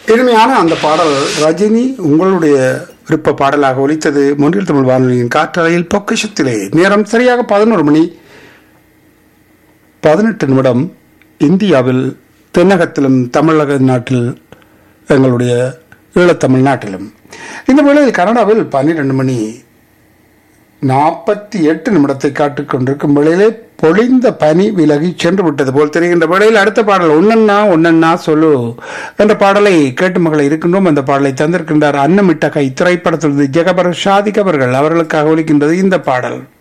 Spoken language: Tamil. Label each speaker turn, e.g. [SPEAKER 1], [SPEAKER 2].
[SPEAKER 1] இனிமையான அந்த பாடல் ரஜினி உங்களுடைய விருப்ப பாடலாக ஒலித்தது மொன்றில் தமிழ் வானொலியின் காற்றலையில் பொக்கிஷத்திலே நேரம் சரியாக பதினோரு மணி பதினெட்டு நிமிடம் இந்தியாவில் தென்னகத்திலும் தமிழக நாட்டில் எங்களுடைய ஈழத்தமிழ் நாட்டிலும் இந்த வேளையில் கனடாவில் பன்னிரண்டு மணி நாற்பத்தி எட்டு நிமிடத்தை காட்டிக் கொண்டிருக்கும் வேளையிலே பொழிந்த பனி விலகி சென்று விட்டது போல் தெரிகின்ற வேளையில் அடுத்த பாடல் ஒன்னண்ணா ஒன்னண்ணா சொல்லு என்ற பாடலை கேட்டு மகளை இருக்கின்றோம் அந்த பாடலை தந்திருக்கின்றார் அன்னமிட்ட கை திரைப்படத்திலிருந்து ஜெகபர் ஷாதிக் அவர்கள் அவர்களுக்காக ஒலிக்கின்றது இந்த பாடல்